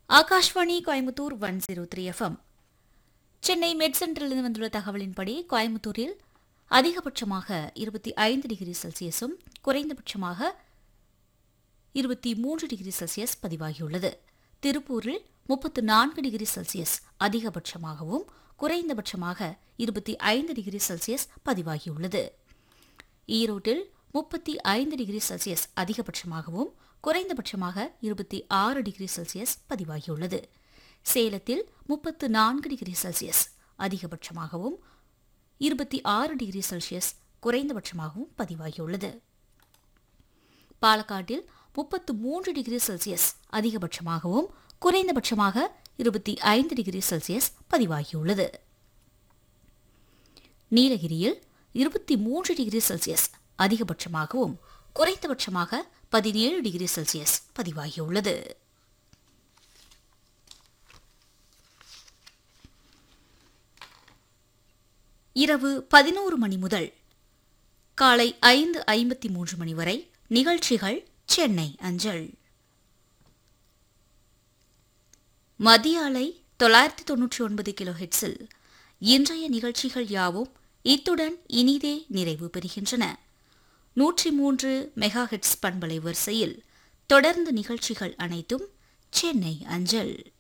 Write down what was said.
Akashvani Coimbatore one zero three FM Chennai met சென்டரிலிருந்து வந்துள்ள தகவலின்படி கோயம்புத்தூரில் அதிகபட்சமாக இருபத்தி ஐந்து டிகிரி செல்சியஸும் குறைந்தபட்சமாக இருபத்தி மூன்று டிகிரி செல்சியஸ் பதிவாகியுள்ளது திருப்பூரில் முப்பத்து நான்கு டிகிரி செல்சியஸ் அதிகபட்சமாகவும் குறைந்தபட்சமாக இருபத்தி ஐந்து டிகிரி செல்சியஸ் பதிவாகியுள்ளது ஈரோட்டில் முப்பத்தி ஐந்து டிகிரி செல்சியஸ் அதிகபட்சமாகவும் குறைந்தபட்சமாக இருபத்தி ஆறு டிகிரி செல்சியஸ் பதிவாகியுள்ளது சேலத்தில் முப்பத்து நான்கு டிகிரி செல்சியஸ் அதிகபட்சமாகவும் இருபத்தி ஆறு டிகிரி செல்சியஸ் குறைந்தபட்சமாகவும் பதிவாகியுள்ளது பாலக்காட்டில் முப்பத்து மூன்று டிகிரி செல்சியஸ் அதிகபட்சமாகவும் குறைந்தபட்சமாக இருபத்தி ஐந்து டிகிரி செல்சியஸ் பதிவாகியுள்ளது நீலகிரியில் இருபத்தி மூன்று டிகிரி செல்சியஸ் அதிகபட்சமாகவும் குறைந்தபட்சமாக பதினேழு டிகிரி செல்சியஸ் பதிவாகியுள்ளது இரவு பதினோரு மணி முதல் காலை ஐந்து ஐம்பத்தி மூன்று மணி வரை நிகழ்ச்சிகள் சென்னை அஞ்சல் மத்திய அலை தொள்ளாயிரத்தி தொன்னூற்றி ஒன்பது கிலோ ஹெட்ஸில் இன்றைய நிகழ்ச்சிகள் யாவும் இத்துடன் இனிதே நிறைவு பெறுகின்றன நூற்றி மூன்று மெகா ஹெட்ஸ் பண்பலை வரிசையில் தொடர்ந்து நிகழ்ச்சிகள் அனைத்தும் சென்னை அஞ்சல்